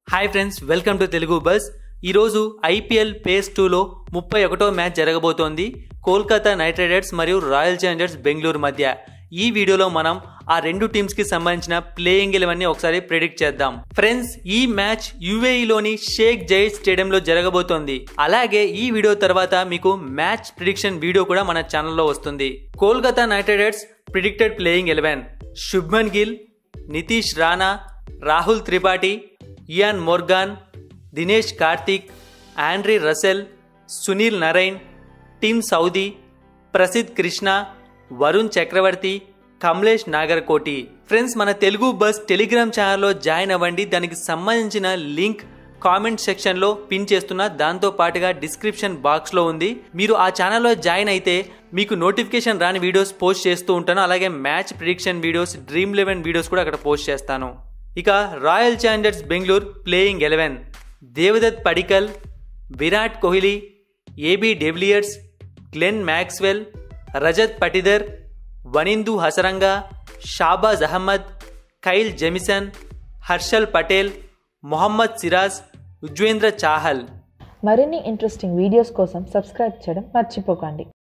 hi friends welcome to Telugu bus ఈరోజు IPL పేస్ టూలో ముప్పై ఒకటో మ్యాచ్ జరగబోతోంది కోల్కతా నైట్ రైడర్స్ మరియు రాయల్ ఛాలెంజర్స్ బెంగళూరు మధ్య ఈ వీడియోలో మనం ఆ రెండు టీమ్స్ కి సంబంధించిన ప్లేయింగ్ ఎలెవెన్ ని ఒకసారి ప్రిడిక్ట్ చేద్దాం ఫ్రెండ్స్ ఈ మ్యాచ్ యుఏఈలోని షేక్ జైడ్ స్టేడియంలో జరగబోతోంది అలాగే ఈ వీడియో తర్వాత మీకు మ్యాచ్ ప్రిడిక్షన్ వీడియో కూడా మన ఛానల్లో వస్తుంది Kolkata knight riders predicted playing eleven Shubman Gill Nitish Rana Rahul Tripathi Ian Morgan Dinesh Karthik Andre Russell Sunil Narine Tim Southee Prasidh Krishna Varun Chakravarthy Kamlesh Nagarkoti friends మన తెలుగు బస్ టెలిగ్రామ్ ఛానల్లో జాయిన్ అవ్వండి దానికి సంబంధించిన లింక్ కామెంట్ సెక్షన్లో పిన్ చేస్తున్నా దాంతో పాటుగా డిస్క్రిప్షన్ బాక్స్లో ఉంది మీరు ఆ ఛానల్లో జాయిన్ అయితే మీకు నోటిఫికేషన్ రాని వీడియోస్ పోస్ట్ చేస్తూ ఉంటాను అలాగే match prediction videos dream eleven videos కూడా అక్కడ పోస్ట్ చేస్తాను ఇక royal challengers Bengaluru playing eleven Devdutt Padikkal Virat Kohli AB de Villiers Glenn Maxwell Rajat Patidar Wanindu Hasaranga Shahbaz Ahmed Kyle Jamieson Harshal Patel Mohammed Siraj Yuzvendra Chahal మరిన్ని ఇంట్రెస్టింగ్ వీడియోస్ కోసం సబ్స్క్రైబ్ చేయడం మర్చిపోకండి